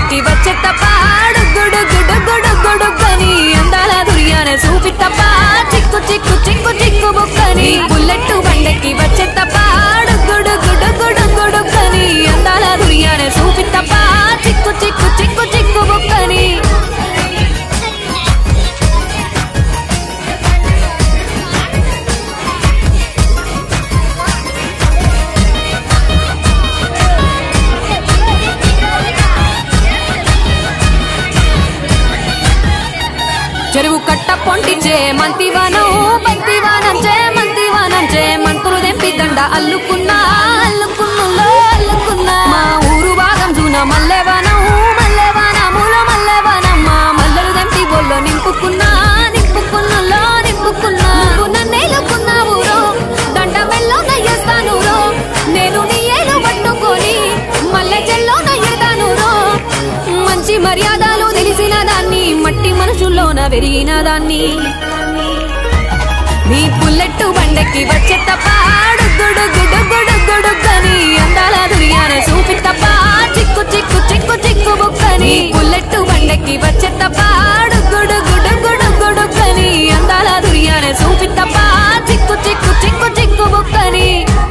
బండెక్కి వచ్చే తప్ప డుగ్గుడు గుడు గుడు గుడు గని అందాల దుర్యానే చూపి తప్ప చిక్కు చిక్కు చిక్కు చిక్కు బుక్కని బుల్లెట్ బండెక్కి వచ్చే తప్ప డుగ్గుడు గుడు గుడు గుడు గని అందాల దుర్యానే చూపి తప్ప చిక్కు చిక్కు చిక్కు చిక్కు బుక్కని చెరువు కట్ట పొంటిచే మంతివానం బంతివానం చే మంతివానం చే మంతులు దెంపి దండ అల్లుకున్నా అల్లుకున్నులో అల్లుకున్నా మా ఊరు భాగం జూన మల్లెవానం మల్లెవానములో మల్లెవానం మా మల్లెలు దెంపి బొల్లో నింపుకున్నా నింపుకున్నులో నింపుకున్నా నువ్వు నన్నేలుకున్నావు రో దండ మెల్లో నయ్యేస్తాను రో నేను నీ ఏలు పట్టుకొని మల్లె చెల్లో నయ్యేదాను రో మంచి మర్యాదలు తెలిసిన దాన్ని మట్టి మనుషుల్లోన పెరిగిన దాన్ని నీ పుల్లెట్టు బండెక్కి వచ్చే తప్ప డుగ్గుడు గుడు గుడు గుడు గని అందాల దుర్యానే చూపి తప్ప చిక్కు చిక్కు చిక్కు చిక్కు బుక్కని పుల్లెట్టు బండెక్కి వచ్చే తప్ప డుగ్గుడు గుడు గుడు గుడు గని అందాల దుర్యానే చూపి తప్ప చిక్కు చిక్కు చిక్కు చిక్కు బుక్కని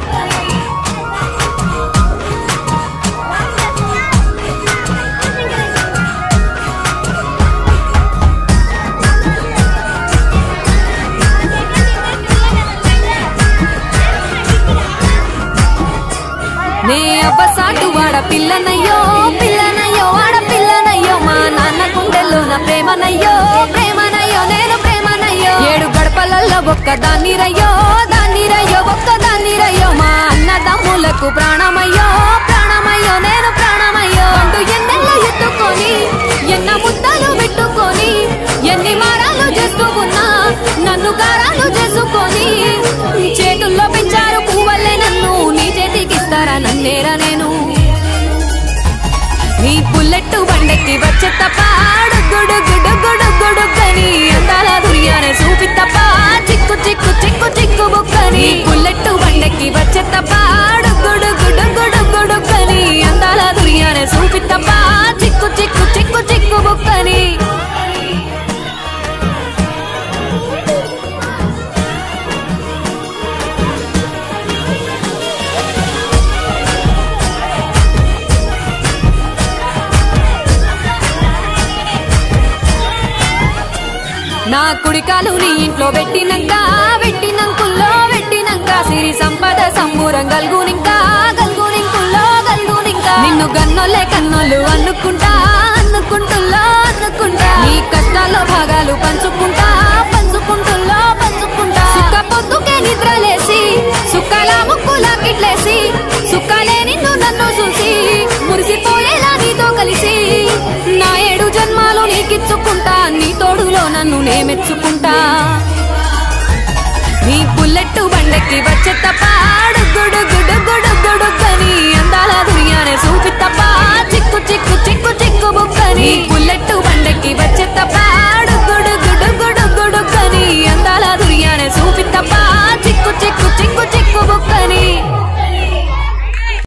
నే అబ్బసాటు వాడ పిల్లనయ్యో పిల్లనయ్యో వాడ పిల్లనయ్యో మా నాన్న గుండెల్లో నా ప్రేమనయ్యో ప్రేమనయ్యో నేను ప్రేమనయ్యో ఏడు గడపలల్లో ఒక్క దాన్ని రయ్యో దాన్ని రయ్యో ఒక్క దాన్ని రయ్యో మా అన్నదమ్ములకు ప్రాణమయ్యో ప్రాణమయ్యో నేను ప్రాణమయ్యో అంటూ ఎన్నెల్లో ఎత్తుకొని ఎన్న ముద్దలు పెట్టుకొని ఎన్ని మారాలు చేస్తూ ఉన్నా నన్ను గారాలు చేసుకొని చేతుల్లో పెంచారు పువ్వల్లే నన్ను నీ చేతికిస్తారా నన్నేరా నేను నీ పుల్లెట్టు బండెక్కి వచ్చే తప్ప గుడు గుడు గుడు గుడు గని అందాల దుర్యానే చూపి తప్ప చిక్కు చిక్కు చిక్కు చిక్కు బుక్కని పుల్లెట్టు బండెక్కి వచ్చే తప్ప గుడు గుడు గుడు గుడు గని అందాల దుర్యానే చూపి తప్ప చిక్కు చిక్కు చిక్కు చిక్కు బుక్కని నా కుడికాలు నీ ఇంట్లో పెట్టినంక పెట్టినంకుల్లో పెట్టినంక సిరి సంపద సంబూరం గల్గునింకా గల్గునింకుల్లో గల్గునింకా నిన్ను గన్నోలే కన్నోళ్ళు అన్నుకుంటా అన్నుకుంటుల్లో అన్నుకుంటా నీ కష్టాల్లో భాగాలు పంచుకుంటా పంచుకుంటుల్లో పంచుకుంటా సుఖ పొద్దుకే నిద్రలేసి సుఖాల ముక్కుల కిట్లేసి సుఖాలే నిన్ను నన్ను చూసి మురిసిపోయేలా నీతో కలిసి నా ఏడు జన్మాలు నీకిచ్చుకుంటా నీ తోడులో నన్ను నే మెచ్చుకుంటా నీ బుల్లెట్టు బండెక్కి వచ్చే తప్ప